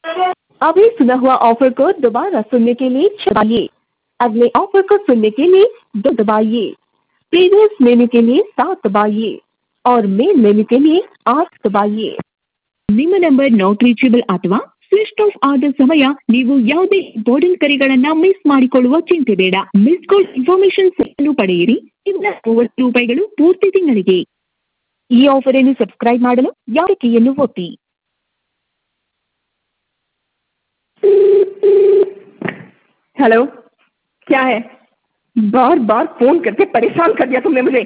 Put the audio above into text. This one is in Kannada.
अभी सुना हुआ ऑफर को दोबारा सुनने के लिए दबाइए अगले ऑफर को सुनने के लिए दो दबाइए प्रीवियस मेन्यू के लिए सात दबाइए और मेन मेन्यू के लिए आठ दबाइए ನಿಮ್ಮ ನಂಬರ್ ನಾಟ್ ರೀಚೇಬಲ್ ಅಥವಾ ಸ್ವಿಚ್ ಆಫ್ ಆದ ಸಮಯ ನೀವು ಯಾವುದೇ ಇಂಪಾರ್ಟೆಂಟ್ ಕರೆಗಳನ್ನ ಮಿಸ್ ಮಾಡಿಕೊಳ್ಳುವ ಚಿಂತೆ ಬೇಡ ಮಿಸ್ ಕಾಲ್ ಇನ್ಫಾರ್ಮೇಶನ್ ಅನ್ನು ಪಡೆಯಿರಿ ಕೇವಲ ಮೂವತ್ತು ರೂಪಾಯಿಗಳು ಪೂರ್ತಿ ತಿಂಗಳಿಗೆ ಈ ಆಫರ್ ಅನ್ನು ಸಬ್ಸ್ಕ್ರೈಬ್ ಮಾಡಲು ಯಾವ ಕೀಯನ್ನು ಒತ್ತಿ हेलो क्या है बार बार फोन करके परेशान कर दिया तुमने मुझे